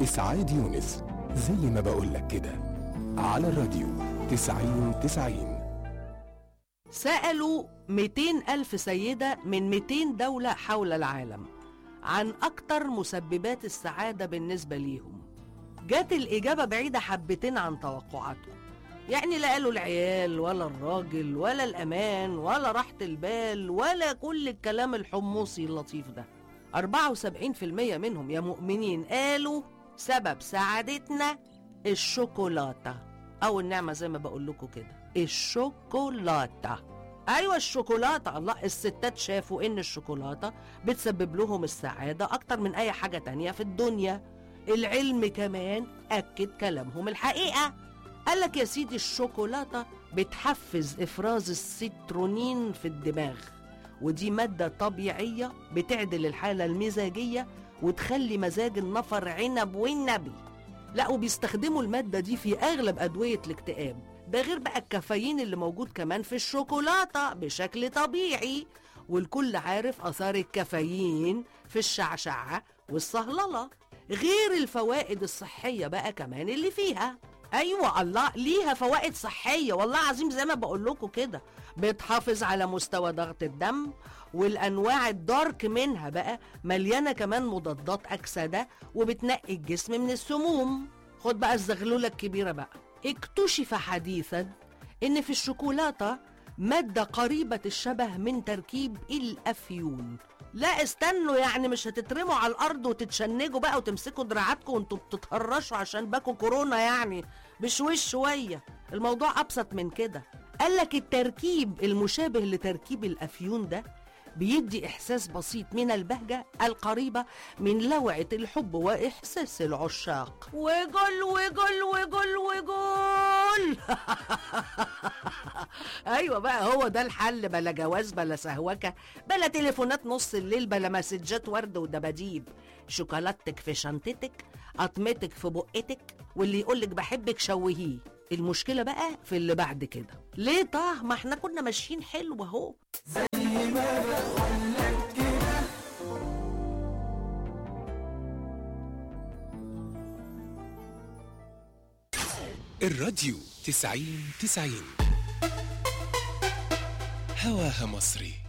إسعاد يونس زي ما بقولك كده على الراديو تسعين تسعين سألوا 200 ألف سيدة من 200 دولة حول العالم عن أكتر مسببات السعادة بالنسبة ليهم جات الإجابة بعيدة حبتين عن توقعاتهم يعني لا قالوا العيال ولا الراجل ولا الأمان ولا راحة البال ولا كل الكلام الحمصي اللطيف ده 74% منهم يا مؤمنين قالوا سبب سعادتنا الشوكولاتة أو النعمة زي ما بقول لكم كده الشوكولاتة أيوة الشوكولاتة الله الستات شافوا إن الشوكولاتة بتسبب لهم السعادة أكتر من أي حاجة تانية في الدنيا العلم كمان أكد كلامهم الحقيقة قالك يا سيدي الشوكولاتة بتحفز إفراز السيترونين في الدماغ ودي مادة طبيعية بتعدل الحالة المزاجية وتخلي مزاج النفر عنب والنبي لا وبيستخدموا المادة دي في أغلب أدوية الاكتئاب ده غير بقى الكافيين اللي موجود كمان في الشوكولاتة بشكل طبيعي والكل عارف أثار الكافيين في الشعشعة والصهللة غير الفوائد الصحية بقى كمان اللي فيها أيوة الله ليها فوائد صحية والله عظيم زي ما بقول لكم كده بتحافظ على مستوى ضغط الدم والأنواع الدارك منها بقى مليانة كمان مضادات أكسدة وبتنقي الجسم من السموم خد بقى الزغلولة الكبيرة بقى اكتشف حديثا ان في الشوكولاتة مادة قريبة الشبه من تركيب الأفيون لا استنوا يعني مش هتترموا على الأرض وتتشنجوا بقى وتمسكوا دراعاتكم وانتوا بتتهرشوا عشان باكوا كورونا يعني بشويش شوية الموضوع أبسط من كده قالك التركيب المشابه لتركيب الأفيون ده بيدي إحساس بسيط من البهجة القريبة من لوعة الحب وإحساس العشاق وجل وجل وجل وجل أيوة بقى هو ده الحل بلا جواز بلا سهوكة بلا تليفونات نص الليل بلا مسجات ورد ودباديب شوكولاتتك في شنطتك قطمتك في بقتك واللي يقولك بحبك شوهيه المشكلة بقى في اللي بعد كده ليه طه ما احنا كنا ماشيين حلو اهو الراديو تسعين تسعين هواها مصري